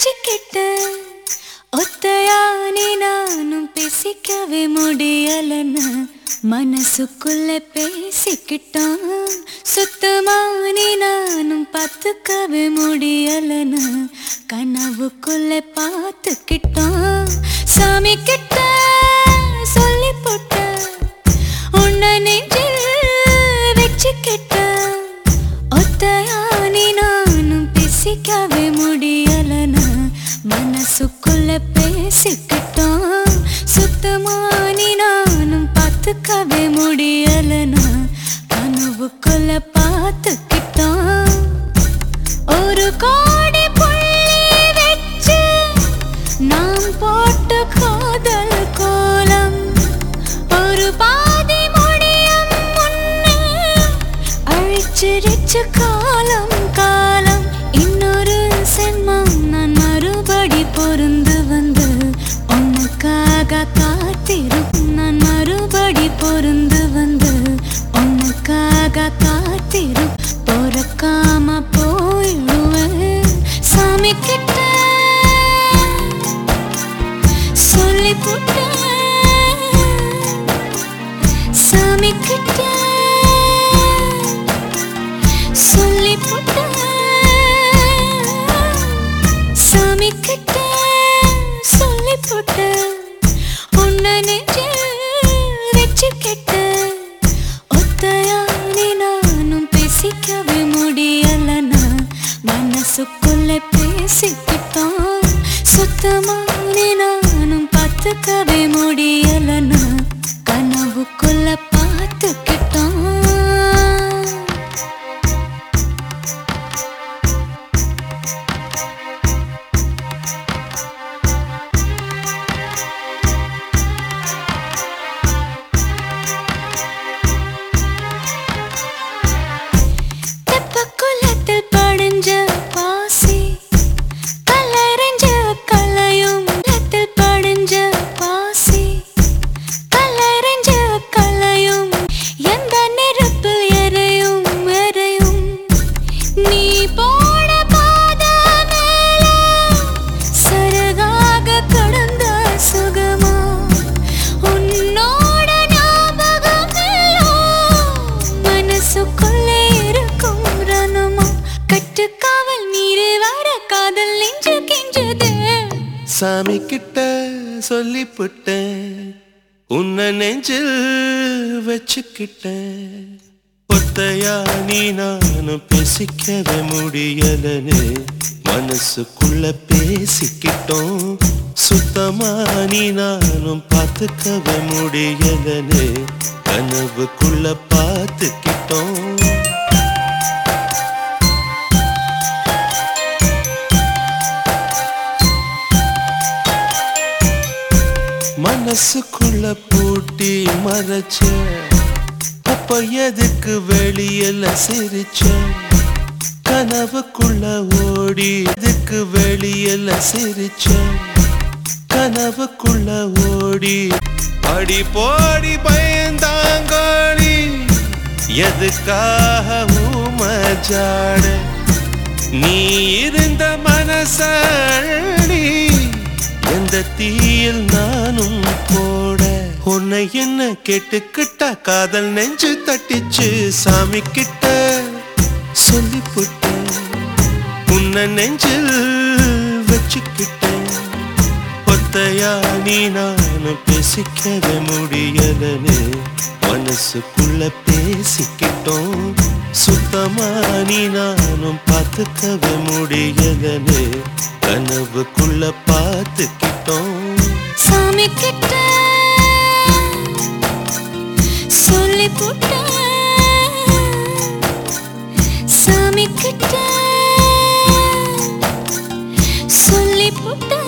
வச்சுக்கிட்ட ஒத்தையானே நானும் பேசிக்கவே முடியலன்னு மனசுக்குள்ள பேசிக்கிட்டான் சுத்தமானே நானும் பார்த்துக்கவே முடியலன்னு கனவுக்குள்ள பார்த்துக்கிட்டான் சாமி கிட்ட சொல்லி போட்ட உன்னை நெஞ்சில் வச்சுக்கிட்ட ஒத்தையானி நானும் பேசிக்கவே முடியலனா மனசுக்குள்ள பேசிக்கிட்டோம் சுத்தமானி நானும் பார்த்துக்கவே முடியலனா கனவுக்குள்ள பார்த்துக்கிட்டோம் ஒரு கோடி புள்ளி வச்சு நாம் போட்ட காதல் கோலம் ஒரு பாதி முடியும் முன்னே அழிச்சிருச்சு காலம் காலம் இன்னொரு சென்மம் நான் மறுபடி பொருந்து வந்து உனக்காக காத்திரும் நான் மறுபடி பொருந்து வந்து உனக்காக காத்திரும் பொறக்காம போயிடுவேன் சாமி கிட்ட சொல்லி போட்டேன் சாமி கிட்ட சொல்லி சாமி கிட்ட சொல்லி போட்ட உன்னை நெஞ்சில் வச்சுக்கிட்ட ஒத்தையானே நானும் பேசிக்கவே முடியலனா மனசுக்குள்ள பேசிக்கிட்டோம் சுத்தமானே நானும் பார்த்துக்கவே முடியலனா கனவுக்குள்ள பார்த்துக்கிட்டோம் தெப்பக்குளத்தில் படிஞ்ச பாசி கல்லறைஞ்ச கலையும் நிலத்தில் படிஞ்ச பாசி கல்லறைஞ்ச கலையும் எந்த நெருப்பில் எரையும் எரையும் நீ போன பாத மேல சரகாக கடந்த சுகமா உன்னோட ஞாபகம் எல்லாம் மனசுக்குள்ளே இருக்கும் ரணமா கட்டுக்காவல் மீறி வர காதல் நெஞ்சு கெஞ்சது சாமி கிட்ட சொல்லி புட்டேன் உன்னை நெஞ்சில் வச்சுக்கிட்டேன் ஒத்தையா நீ நானும் பேசிக்கவே முடியலன்னு மனசுக்குள்ள பேசிக்கிட்டோம் சுத்தமா நீ நானும் பார்த்துக்கவே முடியலன்னு கனவுக்குள்ள பார்த்துக்கிட்டோம் மனசுக்குள்ள பூட்டி மறைச்ச அப்ப எதுக்கு வெளியில சிரிச்ச கனவுக்குள்ள ஓடி எதுக்கு வெளியில சிரிச்ச கனவுக்குள்ள ஓடி அடி போடி பயந்தாங்கோடி எதுக்காக ஊமஜாட நீ இருந்த மனசடி எந்த தீயில் நானும் போட உன்னை என்ன கேட்டுக்கிட்டா காதல் நெஞ்சு தட்டிச்சு சாமி கிட்ட சொல்லி புட்டேன் உன்னை நெஞ்சில் வச்சுக்கிட்டேன் ஒத்தையா நீ நானும் பேசிக்கவே முடியலன்னு மனசுக்குள்ள பேசிக்கிட்டோம் சுத்தமா நீ நானும் பார்த்துக்கவே முடியலன்னு கனவுக்குள்ள பார்த்துக்கிட்டோம் சாமி கிட்ட சொல்லி போட்ட சாமி கிட்ட சொல்லி போட்ட